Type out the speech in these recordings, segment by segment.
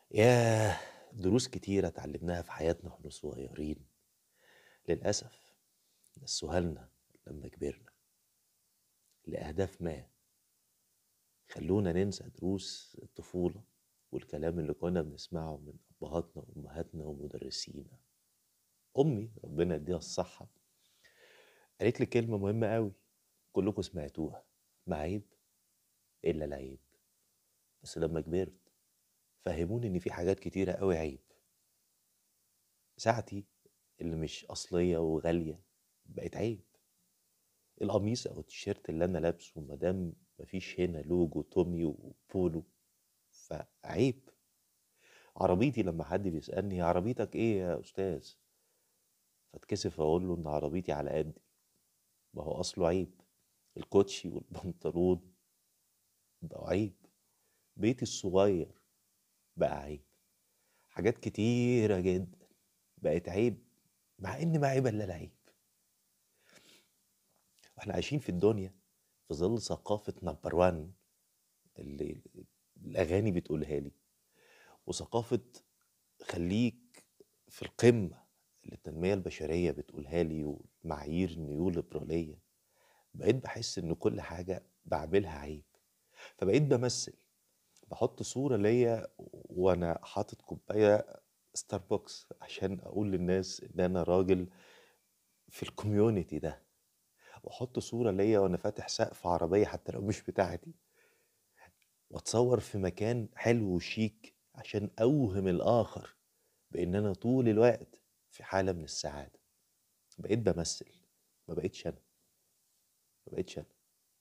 ياه! دروس كتيرة اتعلمناها في حياتنا واحنا صغيرين، للأسف نسوها لنا لما كبرنا لأهداف ما، خلونا ننسى دروس الطفولة والكلام اللي كنا بنسمعه من أبهاتنا وأمهاتنا ومدرسينا. أمي ربنا يديها الصحة قالت لي كلمة مهمة أوي كلكم سمعتوها، ما عيب إلا العيب، بس لما كبرت فهموني إن في حاجات كتيرة أوي عيب. ساعتي اللي مش أصلية وغالية بقت عيب، القميص أو التيشيرت اللي أنا لابسه ما دام ما فيش هنا لوجو تومي وبولو فعيب، عربيتي لما حد بيسألني عربيتك إيه يا أستاذ؟ فاتكسف أقول له إن عربيتي على قدي، ما هو أصله عيب، الكوتشي والبنطلون بقوا عيب، بيتي الصغير بقى عيب، حاجات كتيرة جدًا بقت عيب مع إن ما عيب إلا العيب. وإحنا عايشين في الدنيا في ظل ثقافة number one اللي الأغاني بتقولها لي، وثقافة خليك في القمة اللي التنمية البشرية بتقولها لي والمعايير النيوليبرالية، بقيت باحس إن كل حاجة باعملها عيب، فبقيت بامثل، باحط صورة ليّا وأنا حاطط كوباية ستاربكس عشان أقول للناس إن أنا راجل في الcommunity ده، وأحط صورة ليّا وأنا فاتح سقف عربية حتى لو مش بتاعتي، وأتصور في مكان حلو وشيك عشان أوهم الآخر بإن أنا طول الوقت في حالة من السعادة، بقيت بامثل ما بقيتش أنا، ما بقيتش أنا،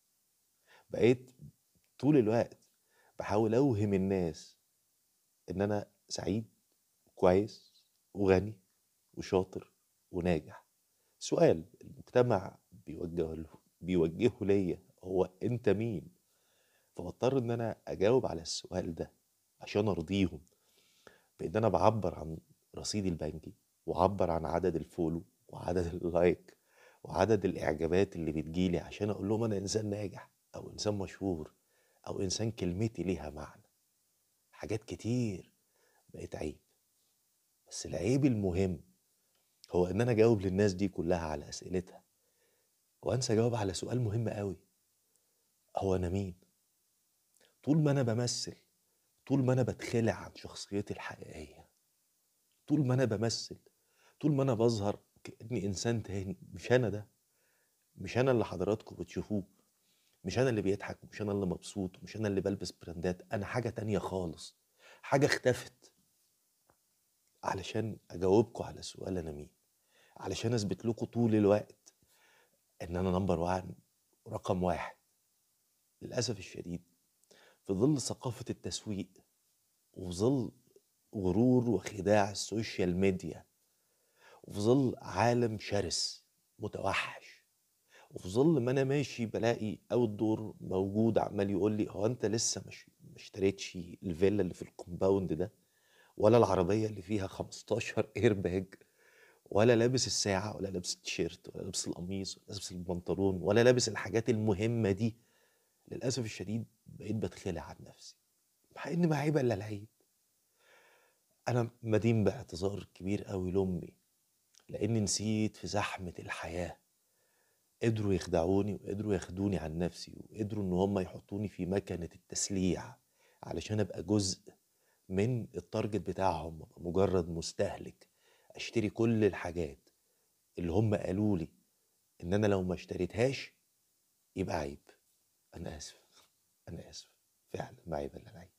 بقيت طول الوقت باحاول أوهم الناس إن أنا سعيد وكويس وغني وشاطر وناجح. سؤال المجتمع بيوجهه له بيوجهه ليّا هو أنت مين؟ فباضطر إن أنا أجاوب على السؤال ده عشان أرضيهم بإن أنا باعبّر عن رصيدي البنكي، وأعبّر عن عدد الفولو وعدد اللايك وعدد الإعجابات اللي بتيجي لي عشان أقول لهم أنا إنسان ناجح أو إنسان مشهور أو إنسان كلمتي ليها معنى. حاجات كتير بقت عيب، بس العيب المهم هو إن أنا أجاوب للناس دي كلها على أسئلتها، وأنسى أجاوب على سؤال مهم أوي، هو أنا مين؟ طول ما أنا بامثل، طول ما أنا باتخلع عن شخصيتي الحقيقية، طول ما أنا بامثل، طول ما أنا باظهر كإني إنسان تاني مش أنا ده، مش أنا اللي حضراتكم بتشوفوه، مش أنا اللي بيضحك ومش أنا اللي مبسوط ومش أنا اللي بالبس براندات، أنا حاجة تانية خالص، حاجة اختفت. علشان أجاوبكم على سؤال أنا مين، علشان أثبت لكم طول الوقت إن أنا number one ورقم واحد. للأسف الشديد في ظل ثقافة التسويق وفي ظل غرور وخداع السوشيال ميديا وفي ظل عالم شرس متوحش وفي ظل ما أنا ماشي بالاقي outdoor موجود عمال يقول لي هو أنت لسه مش ما اشتريتش الفيلا اللي في الكومباوند ده ولا العربية اللي فيها 15 airbag ولا لابس الساعة ولا لابس التيشيرت ولا لابس القميص ولا لابس البنطلون ولا لابس الحاجات المهمة دي للأسف الشديد بقيت باتخلع عن نفسي مع إن ما عيب إلا العيب أنا مدين باعتذار كبير أوي لأمي لأني نسيت في زحمة الحياة قدروا يخدعوني وقدروا ياخدوني عن نفسي وقدروا إن هم يحطوني في مكنة التسليع علشان أبقى جزء من التارجت بتاعهم أبقى مجرد مستهلك أشتري كل الحاجات اللي هم قالوا لي إن أنا لو ما اشتريتهاش يبقى عيب أنا آسف أنا آسف فعلا ما عيب إلا العيب